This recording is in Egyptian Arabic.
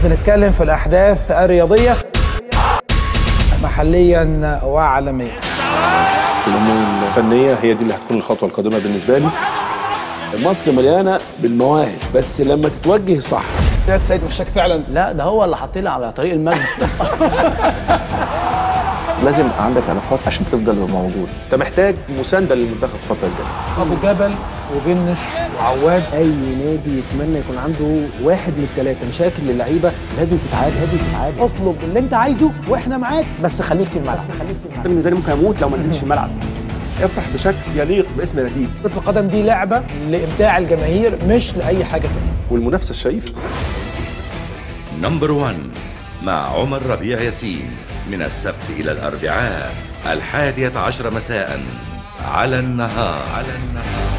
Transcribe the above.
بنتكلم في الأحداث الرياضية محليا وعالميا الامور الفنيه هي دي اللي هتكون الخطوه القادمه بالنسبه لي مصر مليانه بالمواهب بس لما تتوجه صح ده السيد مشاك فعلا لا ده هو اللي حاطيني على طريق المجد لازم يبقى عندك علاقات عشان تفضل موجود انت محتاج مسانده للمنتخب الفتره الجايه أبو جبل وجنش وعواد اي نادي يتمنى يكون عنده واحد من الثلاثه مشاكل للعيبه لازم تتعالج لازم تتعالج اطلب اللي انت عايزه واحنا معاك بس خليك في الملعب بالنسبه لي ممكن اموت لو ما نزلتش في الملعب افرح بشكل يليق باسم ناديك كرة القدم دي لعبة لإمتاع الجماهير مش لأي حاجة تانية والمنافسه الشريفه نمبر 1 مع عمر ربيع ياسين من السبت إلى الأربعاء الحادية عشر مساء على النهار على النهار